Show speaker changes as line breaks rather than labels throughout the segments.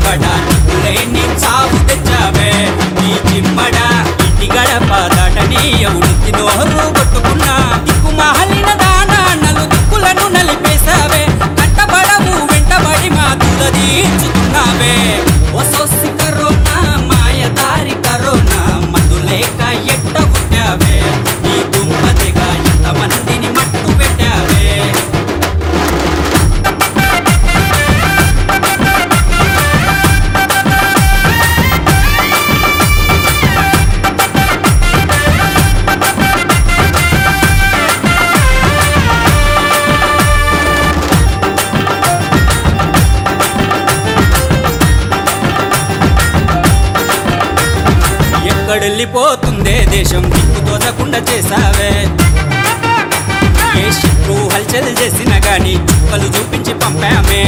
దేవుడా లేని చావు తెచ్చావే నీ చిమ్మడ ఇంటి గడప దాటని ఎవడికి నోరు కొట్టుకున్నా దిక్కు మహలిన దానా నలు దిక్కులను నలిపేశావే కట్టబడవు వెంటబడి మా తులదీర్చుతున్నావే వసొస్సి కరోనా మాయదారి కరోనా మందు లేక ఎట్ట పుట్టావే నీ దుమ్మతిగా ఎంతమందిని మట్టు పెట్టావే ఎక్కడెళ్ళిపోతుందే దేశం దిక్కు తోచకుండా చేసావే ఏ శత్రు హల్చల్ చేసినా గాని చుక్కలు చూపించి పంపామే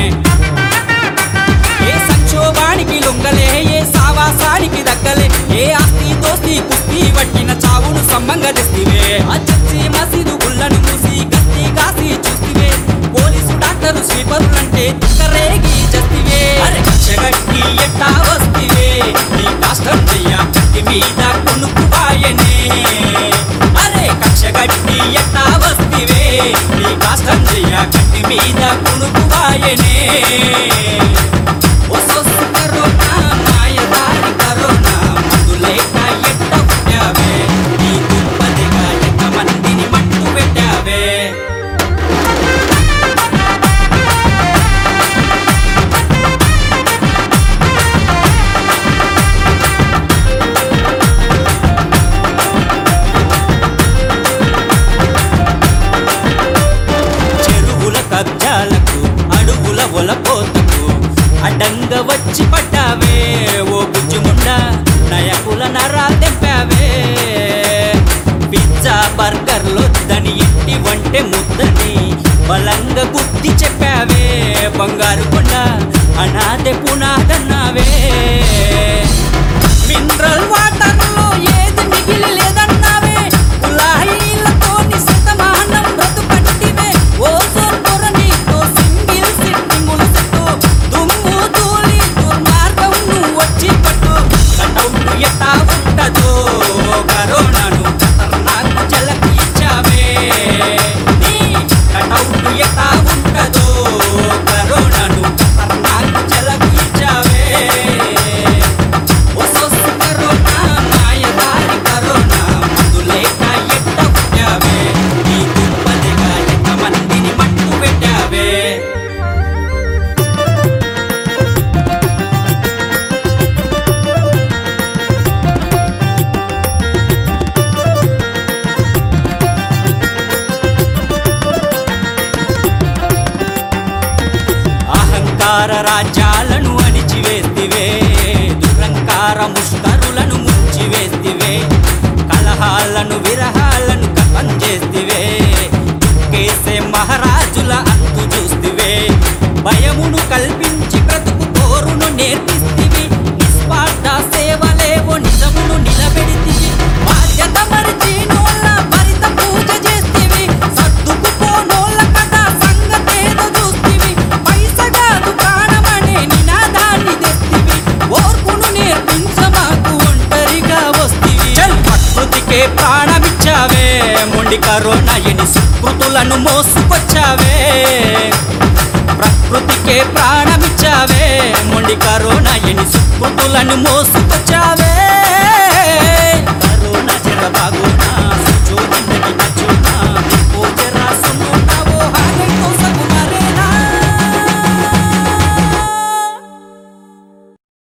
ఏ సంక్షోభానికి లొంగలే ఏ సావాసానికి దక్కలే ఏ ఆస్తి దోస్తి కుస్తీ పట్టిన చావును సంబంగ తెస్తివే అచ్చచ్చి మసీదు గుళ్ళను మూసి గస్తీ కాసి చూస్తివే పోలీసు డాక్టరు స్వీపరులంటే తిక్కరేగి చస్తివే అరే కక్షగట్టి ఎట్టా వస్తివే నీ కష్టం చెయ్య కట్టి మీద కొనుక్కువాయనే అరే కక్షగట్టి ఎట్టా వస్తివే నీ కష్టం చెయ్య కట్టి మీద కొనుక్కువాయనే వసొస్సు కరోనా మాయదారి కరోనా మందు లేక ఎట్ట పుట్టావే నీ దుప్పటిగా ఎంతమందిని మట్టు పెట్టావే చెరువుల కబ్జాలకు అడుగుల ఒలపోతకు అడ్డంగా వచ్చి పడ్డావే ఓ బుజ్జుముండ నయకుల నరా తెంపావే పిజ్జా బర్గర్లో దని ఇంటి వంటె ముద్దని బలంగా గుద్ది చెప్పావే బంగారు కొండ అనాథె పునాదన్నావే మినరల్ వాటర్లో ఏది మిగిలి లేదన్నావే కుళాయిలతో నిశతమానం బ్రతుకంటివే ఓజోన్ పొర నీతో సింగిల్ సిట్టింగులు సెట్టు దుమ్ము ధూళి దుర్మార్గం నువ్వు వచ్చి పట్టు కటౌట్ ఎట్టా ఉంటదో కరోనాను ఖతర్నాకు జలకి ఇచ్చావే నీ కటౌట్ ఎట్టా ఉంటదో కరోనాను ఖతర్నాకు జలకి ఇచ్చావే వసొస్సు కరోనా మాయదారి కరోనా మందు లేక ఎట్ట పుట్టావే నీ దుప్పటిగా ఎంతమందిని మట్టు పెట్టావే అహంకార రాజ్యాలను అణిచివేస్తివే దురంకార ముష్కరులను ముంచివేస్తివే కలహాలను విరహాలను కథం చేస్తివే కేసే మహారాజుల అంతు చూస్తివే భయమును కల్పించి బ్రతుకు కోరును నేర్పిస్తివి నిస్వార్థ సేవలేవో నిజమును నిలబెడితివి బాధ్యత మరిచి నోళ్ళ భరిత పూజ చేస్తివి సర్దుకుపోనోళ్ళ కథ సంగతేదో చూస్తివి పైసగా దుకాణమనే నినాదాన్ని తెస్తివి ఓర్పును నేర్పించమాకు ఒంటరిగా వస్తివి చల్ ప్రకృతికే ప్రాణమిచ్చావే మొండి కరోనా ఎని సుకృతులను మోసుకొచ్చావే ప్రకృతికే ప్రాణమిచ్చావే మొండి కరోనా ఎని సుకృతులను మోసుకొచ్చావే